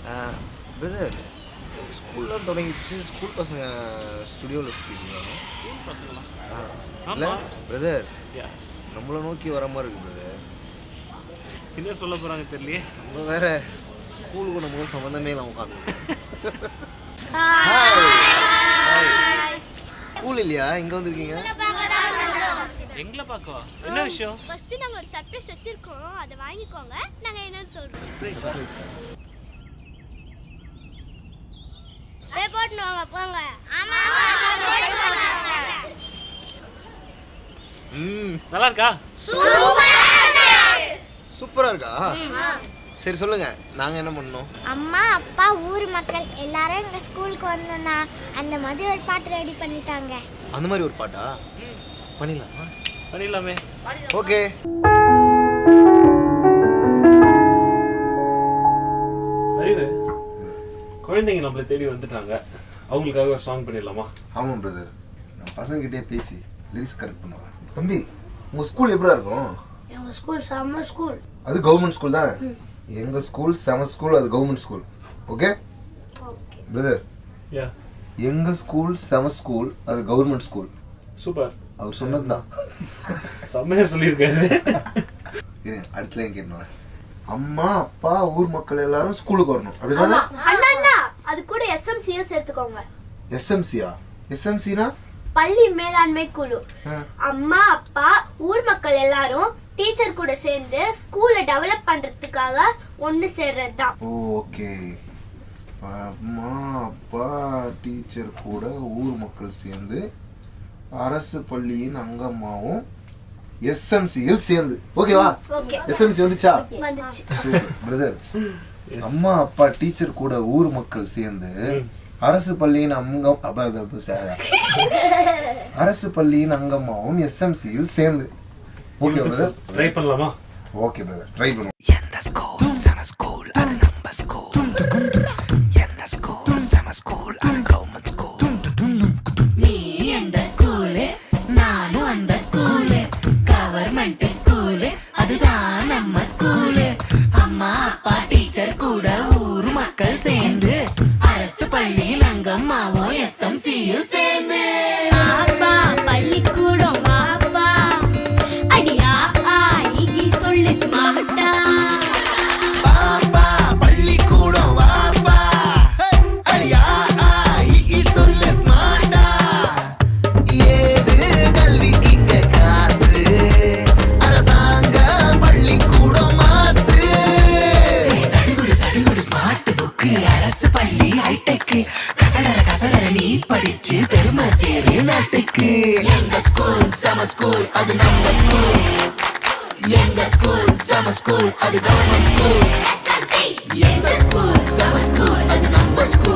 Brother ஸ்கூல்லாம் தொடங்கிச்சு school பசங்க ஸ்டுடியோவில் சுற்றிட்டு ஸ்கூல் பசங்களா இல்லை ஆமா. பிரதர் யா நம்மளை நோக்கி வர மாதிரி இருக்கு பிரதர் என்ன சொல்ல போகிறாங்க தெரியலையே நம்ம வேற ஸ்கூலுக்கு நமக்கு சம்மந்தமே இல்லாமல் உட்காந்து ஸ்கூல் இல்லையா இங்கே வந்திருக்கீங்க எங்களை பார்க்கவா என்ன விஷயம் ஃபர்ஸ்ட் நாங்க ஒரு சர்ப்ரைஸ் வச்சிருக்கோம் அதை வாங்கிக்கோங்க நாங்க என்னன்னு சொல்றோம் Surprise ஆ? போய் போட்டு வாங்க போங்க ஆமா ம் நல்லா இருக்கா சூப்பராக இருக்கா சரி சொல்லுங்க நாங்கள் என்ன பண்ணோம் அம்மா அப்பா ஊர் மக்கள் எல்லாரும் எங்க ஸ்கூலுக்கு வரணும்னா அந்த மாதிரி ஒரு பாட்டு ரெடி பண்ணிட்டாங்க அந்த மாதிரி ஒரு பாட்டா பண்ணிடலாமா பண்ணிடலாமே ஓகே அறிவு குழந்தைங்க நம்மளை தேடி வந்துட்டாங்க அவங்களுக்காக ஒரு சாங் பண்ணிடலாமா ஆமாம் பிரதர் நான் பசங்ககிட்டே பேசி லிரிக்ஸ் கரெக்ட் பண்ணுவேன் தம்பி உங்கள் ஸ்கூல் எப்படியா இருக்கும் எங்க ஸ்கூல் செம்ம ஸ்கூல் அது கவர்மெண்ட் ஸ்கூல் தானே எங்க ஸ்கூல் செம ஸ்கூல் அது government school okay brother yeah எங்க ஸ்கூல் செம ஸ்கூல் அது கவர்மெண்ட் ஸ்கூல் சூப்பர் அவர் சொன்னது தான் செம்மையா சொல்லியிருக்காரு இருங்க அடுத்த லைன் கேட்கணும் அம்மா அப்பா ஊர் மக்கள் எல்லாரும் ஸ்கூலுக்கு வரணும் அப்படிதானே அண்ணா அண்ணா அது கூட எஸ்எம்சியும் சேர்த்துக்கோங்க எஸ்எம்சியா எஸ்எம்சினா பள்ளி மேலாண்மை குழு அம்மா அப்பா ஊர் மக்கள் எல்லாரும் டீச்சர் கூட சேர்ந்து ஸ்கூலை டெவலப் பண்றதுக்காக ஒண்ணு சேர்றது தான் ஓகே அம்மா அப்பா டீச்சர் கூட ஊர் மக்கள் சேர்ந்து அரசு பள்ளியின் அங்கம்மாவும் எஸ்எம்சியில் சேர்ந்து ஓகேவா ஓகே எஸ்எம்சி வந்துச்சா வந்துச்சு சூப்பர் பிரதர் அம்மா அப்பா டீச்சர் கூட ஊர் மக்கள் சேர்ந்து அரசு பள்ளியின் அங்கம் அப்ப, அப்ப, அப்ப, ச- அரசு பள்ளியின் அங்கம்மாவும் எஸ்எம்சியில் சேர்ந்து ஓகே பிரதர் ட்ரை பண்ணலாமா ஓகே பிரதர் ட்ரை பண்ணுவோம் எந்த ஸ்கூல் செம ஸ்கூல் அது நம்ம ஸ்கூல் எந்த ஸ்கூல் செம ஸ்கூல் அது கவர்மெண்ட் ஸ்கூல் நீ எந்த ஸ்கூலு நானும் அந்த ஸ்கூலு கவர்மெண்ட் ஸ்கூலு அதுதான் நம்ம ஸ்கூலு அம்மா அப்பா டீச்சர் கூட ஊர் மக்கள் சேர்ந்து அரசு பள்ளியில் அங்கம்மாவும் எஸ்எம்சியும் சேர்ந்து அப்பா பள்ளிக்கூடம் வாப்பா அடியா ஆ இ சொல்லு ஸ்மார்ட்டா பாப்பா பள்ளிக்கூடம் வாப்பா அடியா ஆ சொல்ல ஸ்மார்ட்டா ஏது கல்விக்கு இங்க காசு அரசாங்க பள்ளிக்கூடம் மாசு சடுகுடு சடுகுடு ஸ்மார்ட் புக்கு அரசு பள்ளி ஹைடெக் கசடர கசடர நீ படிச்சு பெருமை சேரு நாட்டுக்கு எங்க ஸ்கூல் சம ஸ்கூல் அது நம்ம ஸ்கூல் எங்க ஸ்கூல் சம ஸ்கூல் அது கவர்மெண்ட் ஸ்கூல் எங்க ஸ்கூல் சம ஸ்கூல் அது நம்ம ஸ்கூல்